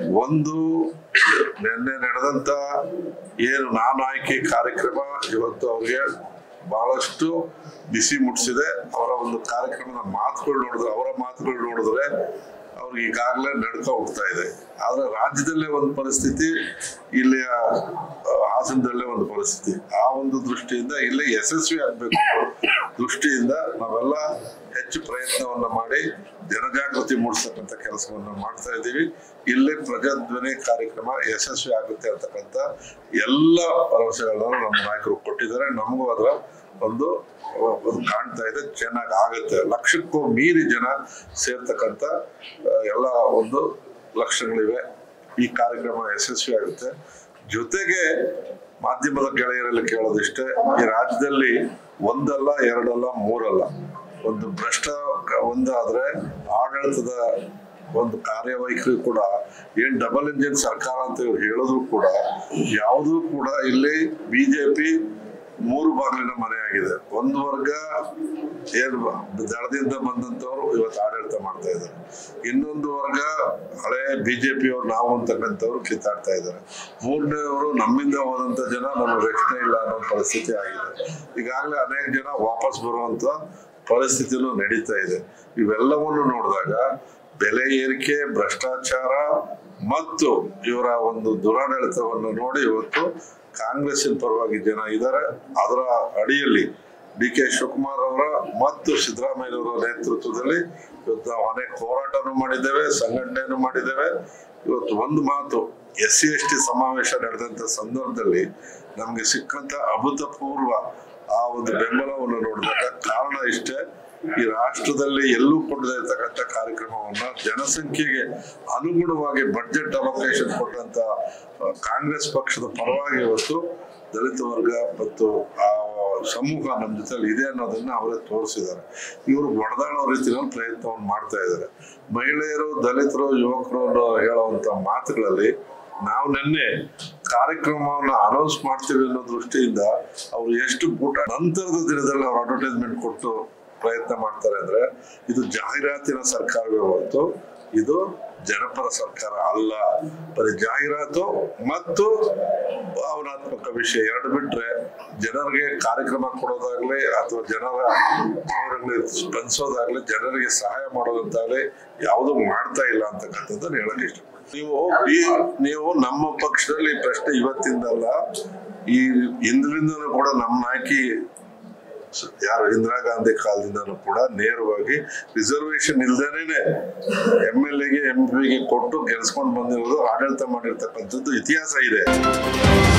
ಒಂದು ನಿನ್ನೆ ನಡೆದಂತ ಏನು ನಾನು ಆಯ್ಕೆ ಕಾರ್ಯಕ್ರಮ ಇವತ್ತು ಅವ್ರಿಗೆ ಬಹಳಷ್ಟು ಬಿಸಿ ಮುಟ್ಟಿಸಿದೆ ಅವರ ಒಂದು ಕಾರ್ಯಕ್ರಮದ ಮಾತುಗಳು ನೋಡಿದ್ರೆ ಅವರ ಮಾತುಗಳು ನೋಡಿದ್ರೆ ಅವ್ರಿಗೆ ಈಗಾಗಲೇ ನಡ್ಕ ಹೋಗ್ತಾ ಇದೆ ಆದ್ರೆ ರಾಜ್ಯದಲ್ಲೇ ಒಂದು ಪರಿಸ್ಥಿತಿ ಇಲ್ಲಿಯ ಆ, ಹಾಸನದಲ್ಲೇ ಒಂದು ಪರಿಸ್ಥಿತಿ ಆ ಒಂದು ದೃಷ್ಟಿಯಿಂದ ಇಲ್ಲಿ ಯಶಸ್ವಿ ಆಗ್ಬೇಕು ಅನ್ನೋ ದೃಷ್ಟಿಯಿಂದ ನಾವೆಲ್ಲ ಹೆಚ್ಚು ಪ್ರಯತ್ನವನ್ನ ಮಾಡಿ ಜನಜಾಗೃತಿ ಮೂಡಿಸ್ತಕ್ಕಂಥ ಕೆಲಸವನ್ನ ಮಾಡ್ತಾ ಇದ್ದೀವಿ ಇಲ್ಲಿ ಪ್ರಜಾಧ್ವನಿ ಕಾರ್ಯಕ್ರಮ ಯಶಸ್ವಿ ಆಗುತ್ತೆ ಅಂತಕ್ಕಂಥ ಎಲ್ಲ ಭರವಸೆಗಳನ್ನ ನಮ್ಮ ನಾಯಕರು ಕೊಟ್ಟಿದ್ದಾರೆ ನಮಗೂ ಅದರ ಒಂದು ಒಂದು ಕಾಣ್ತಾ ಇದೆ ಚೆನ್ನಾಗಿ ಆಗುತ್ತೆ ಲಕ್ಷಕ್ಕೂ ಮೀರಿ ಜನ ಸೇರ್ತಕ್ಕಂಥ ಆ, ಎಲ್ಲ ಒಂದು ಲಕ್ಷಣಗಳಿವೆ ಈ ಕಾರ್ಯಕ್ರಮ ಯಶಸ್ವಿ ಆಗುತ್ತೆ ಜೊತೆಗೆ ಮಾಧ್ಯಮದ ಗೆಳೆಯರಲ್ಲಿ ಕೇಳೋದಿಷ್ಟೇ ಈ ರಾಜ್ಯದಲ್ಲಿ ಒಂದಲ್ಲ ಎರಡಲ್ಲ ಮೂರಲ್ಲ ಒಂದು ಭ್ರಷ್ಟ ಒಂದಾದ್ರೆ ಆಡಳಿತದ ಒಂದು ಕಾರ್ಯವೈಖರಿ ಕೂಡ ಏನ್ ಡಬಲ್ ಇಂಜಿನ್ ಸರ್ಕಾರ ಅಂತ ಇವ್ರು ಹೇಳಿದ್ರು ಕೂಡ ಯಾವುದೂ ಕೂಡ ಇಲ್ಲಿ ಬಿಜೆಪಿ ಮೂರು ಬಾಗಿಲಿನ ಮನೆ ಆಗಿದೆ ಒಂದು ವರ್ಗ ಏನು ದಳದಿಂದ ಬಂದಂತವ್ರು ಇವತ್ತು ಆಡಳಿತ ಮಾಡ್ತಾ ಇದ್ದಾರೆ ಇನ್ನೊಂದು ವರ್ಗ ಹಳೆ ಬಿಜೆಪಿ ಅವ್ರು ನಾವು ಅಂತಕ್ಕಂಥವ್ರು ಕಿತ್ತಾಡ್ತಾ ಇದ್ದಾರೆ ಮೂರನೇವರು ನಮ್ಮಿಂದ ಹೋದಂತ ಜನ ನಮಗೆ ರಕ್ಷಣೆ ಇಲ್ಲ ಅನ್ನೋ ಪರಿಸ್ಥಿತಿ ಆಗಿದೆ ಈಗಾಗಲೇ ಅನೇಕ ಜನ ವಾಪಸ್ ಬರುವಂತ ಪರಿಸ್ಥಿತಿನೂ ನಡೀತಾ ಇದೆ ಇವೆಲ್ಲವನ್ನು ನೋಡಿದಾಗ ಬೆಲೆ ಏರಿಕೆ ಭ್ರಷ್ಟಾಚಾರ ಮತ್ತು ಇವರ ಒಂದು ದುರಾಡಳಿತವನ್ನು ನೋಡಿ ಇವತ್ತು ಕಾಂಗ್ರೆಸ್ಸಿನ ಪರವಾಗಿ ಜನ ಇದ್ದಾರೆ ಅದರ ಅಡಿಯಲ್ಲಿ ಡಿ ಕೆ ಶಿವಕುಮಾರ್ ಅವರ ಮತ್ತು ಸಿದ್ದರಾಮಯ್ಯನವರ ನೇತೃತ್ವದಲ್ಲಿ ಇವತ್ತು ನಾವು ಅನೇಕ ಹೋರಾಟನೂ ಮಾಡಿದ್ದೇವೆ ಸಂಘಟನೆಯನ್ನು ಮಾಡಿದ್ದೇವೆ ಇವತ್ತು ಒಂದು ಮಾತು ಎಸ್ ಸಿ ಎಸ್ ಟಿ ಸಮಾವೇಶ ನಡೆದಂತ ಸಂದರ್ಭದಲ್ಲಿ ನಮಗೆ ಸಿಕ್ಕಂತ ಅಭೂತಪೂರ್ವ ಆ ಒಂದು ಬೆಂಬಲವನ್ನು ನೋಡಿದಾಗ ಕಾರಣ ಇಷ್ಟೇ ಈ ರಾಷ್ಟ್ರದಲ್ಲಿ ಎಲ್ಲೂ ಕೊಡದೇ ಇರತಕ್ಕಂಥ ಕಾರ್ಯಕ್ರಮವನ್ನ ಜನಸಂಖ್ಯೆಗೆ ಅನುಗುಣವಾಗಿ ಬಡ್ಜೆಟ್ ಅಲೋಕೇಶನ್ ಕೊಟ್ಟಂತ ಆ, ಕಾಂಗ್ರೆಸ್ ಪಕ್ಷದ ಪರವಾಗಿ ಇವತ್ತು ದಲಿತ ವರ್ಗ ಮತ್ತು ಆ ಸಮೂಹ ನಮ್ಮ ಜೊತೆಲಿ ಇದೆ ಅನ್ನೋದನ್ನ ಅವರೇ ತೋರಿಸಿದ್ದಾರೆ ಇವರು ಒಡೆದಾಡೋ ರೀತಿಯಲ್ಲಿ ಪ್ರಯತ್ನವನ್ನು ಮಾಡ್ತಾ ಇದ್ದಾರೆ ಮಹಿಳೆಯರು ದಲಿತರು ಯುವಕರು ಅನ್ನೋ ಹೇಳುವಂತ ಮಾತುಗಳಲ್ಲಿ ನಾವು ನಿನ್ನೆ ಕಾರ್ಯಕ್ರಮವನ್ನು ಅನೌನ್ಸ್ ಮಾಡ್ತೀವಿ ಅನ್ನೋ ದೃಷ್ಟಿಯಿಂದ ಅವ್ರು ಎಷ್ಟು ಊಟ ನಂತರದ ದಿನದಲ್ಲಿ ಅವ್ರು ಅಡ್ವರ್ಟೈಸ್ಮೆಂಟ್ ಕೊಟ್ಟು ಪ್ರಯತ್ನ ಮಾಡ್ತಾರೆ ಅಂದ್ರೆ ಇದು ಜಾಹೀರಾತಿನ ಸರ್ಕಾರವೇ ಹೊರತು ಇದು ಜನಪರ ಸರ್ಕಾರ ಅಲ್ಲ ಬರೀ ಜಾಹೀರಾತು ಮತ್ತು ಭಾವನಾತ್ಮಕ ವಿಷಯ ಎರಡು ಬಿಟ್ರೆ ಜನರಿಗೆ ಕಾರ್ಯಕ್ರಮ ಕೊಡೋದಾಗ್ಲಿ ಅಥವಾ ಜನರ ಭಾವನೆಗಳಿಗೆ ಸ್ಪಂದಿಸೋದಾಗ್ಲಿ ಜನರಿಗೆ ಸಹಾಯ ಮಾಡೋದಂತಾಗ್ಲಿ ಯಾವುದು ಮಾಡ್ತಾ ಇಲ್ಲ ಅಂತಕ್ಕಂಥದ್ದನ್ನ ಹೇಳಕ್ ಇಷ್ಟಪಡ್ತೀನಿ ನೀವು ಈ- ನೀವು ನಮ್ಮ ಪಕ್ಷದಲ್ಲಿ ಈ ಪ್ರಶ್ನೆ ಇವತ್ತಿಂದಲ್ಲ ಈ ಹಿಂದಿನಿಂದನೂ ಕೂಡ ನಮ್ಮ ನಾಯಕಿ ಸ- ಯಾರು ಇಂದಿರಾ ಗಾಂಧಿ ಕಾಲದಿಂದನೂ ಕೂಡ ನೇರವಾಗಿ ರಿಸರ್ವೇಶನ್ ಇಲ್ದೇನೆ ಎಂ ಎಲ್ ಎಗೆ ಎಂ ಪಿಗೆ ಕೊಟ್ಟು ಗೆಲ್ಸ್ಕೊಂಡು ಬಂದಿರೋದು ಆಡಳಿತ ಮಾಡಿರ್ತಕ್ಕಂಥದ್ದು ಇತಿಹಾಸ ಇದೆ